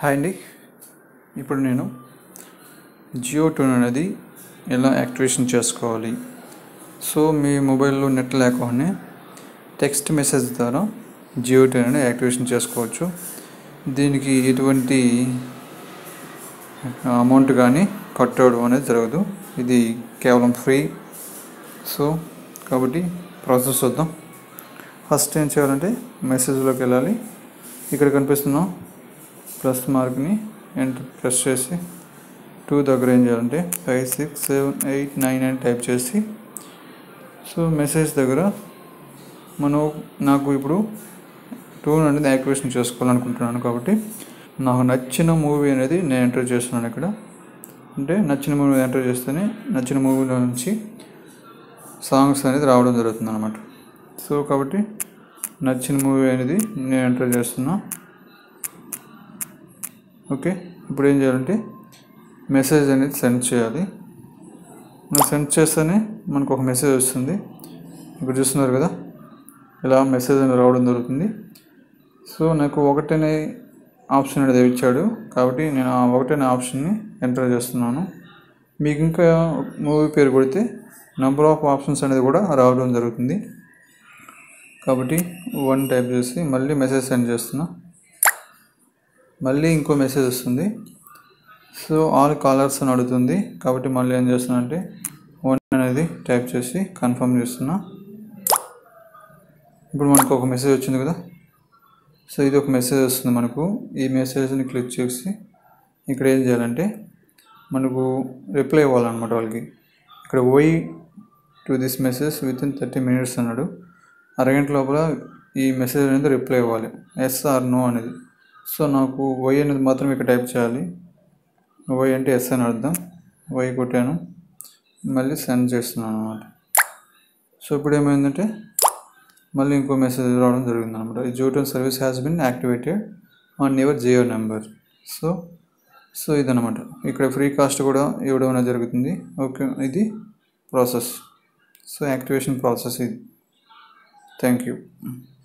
hi అండి ఇప్పుడు నేను జియో ట్యూన్ అనేది ఎలా యాక్టివేషన్ చేసుకోవాలి సో మీ మొబైల్లో నెట్ లేకపోతే టెక్స్ట్ మెసేజ్ ద్వారా జియో ట్యూన్ అనేది యాక్టివేషన్ చేసుకోవచ్చు దీనికి ఎటువంటి అమౌంట్ కానీ కట్ అవ్వడం అనేది జరగదు ఇది కేవలం ఫ్రీ సో కాబట్టి ప్రాసెస్ చూద్దాం ఫస్ట్ ఏం చేయాలంటే మెసేజ్లోకి వెళ్ళాలి ఇక్కడ కనిపిస్తున్న ప్లస్ మార్క్ని ఎంటర్ ప్రెస్ చేసి టూ దగ్గర ఏం చేయాలంటే five six seven eight nine అని టైప్ చేసి సో మెసేజ్ దగ్గర మనం నాకు ఇప్పుడు టూన్ అనేది యాక్టివేషన్ చేసుకోవాలనుకుంటున్నాను కాబట్టి నాకు నచ్చిన మూవీ అనేది నేను ఎంటర్ చేస్తున్నాను ఇక్కడ అంటే నచ్చిన మూవీ ఎంటర్ చేస్తేనే నచ్చిన మూవీలో నుంచి సాంగ్స్ అనేది రావడం జరుగుతుంది అనమాట సో కాబట్టి నచ్చిన మూవీ అనేది నేను ఎంటర్ చేస్తున్నా ఓకే ఇప్పుడు ఏం చేయాలంటే మెసేజ్ అనేది సెండ్ చేయాలి మనం సెండ్ చేస్తేనే మనకు ఒక మెసేజ్ వస్తుంది ఇప్పుడు చూస్తున్నారు కదా ఇలా మెసేజ్ అనేది రావడం జరుగుతుంది సో నాకు ఒకటనే ఆప్షన్ అనేది ఇచ్చాడు కాబట్టి నేను ఆ ఒకటనే ఆప్షన్ని ఎంటర్ చేస్తున్నాను మీకు ఇంకా మూవీ పేరు కొడితే నెంబర్ ఆఫ్ ఆప్షన్స్ అనేది కూడా రావడం జరుగుతుంది కాబట్టి వన్ టైప్ చేసి మళ్ళీ మెసేజ్ సెండ్ చేస్తున్నా మళ్ళీ ఇంకో మెసేజ్ వస్తుంది సో ఆల్ కాలర్స్ అని అడుగుతుంది కాబట్టి మళ్ళీ ఏం చేస్తున్నా అంటే వన్ అనేది టైప్ చేసి కన్ఫర్మ్ చేస్తున్నా ఇప్పుడు మనకు ఒక మెసేజ్ వచ్చింది కదా సో ఇది ఒక మెసేజ్ వస్తుంది మనకు ఈ మెసేజ్ని క్లిక్ చేసి ఇక్కడ ఏం చేయాలంటే మనకు రిప్లై ఇవ్వాలన్నమాట వాళ్ళకి ఇక్కడ ఓయి to this message within thirty minutes అన్నాడు అరగంట లోపల ఈ మెసేజ్ అనేది రిప్లై ఇవ్వాలి ఎస్ ఆర్ నో అనేది సో నాకు వై అనేది మాత్రం ఇక్కడ టైప్ చేయాలి వై అంటే ఎస్ అని అర్థం వై కొట్టాను మళ్ళీ సెండ్ చేస్తున్నాను అనమాట సో ఇప్పుడు ఏమైందంటే మళ్ళీ ఇంకో మెసేజ్ రావడం జరిగింది అనమాట ఈ జూటన్ service has been activated on your Jio number so so ఇదనమాట ఇక్కడ ఫ్రీ కాస్ట్ కూడా ఇవ్వడం అనేది జరుగుతుంది ఓకే ఇది ప్రాసెస్ సో యాక్టివేషన్ ప్రాసెస్ ఇది థ్యాంక్ యూ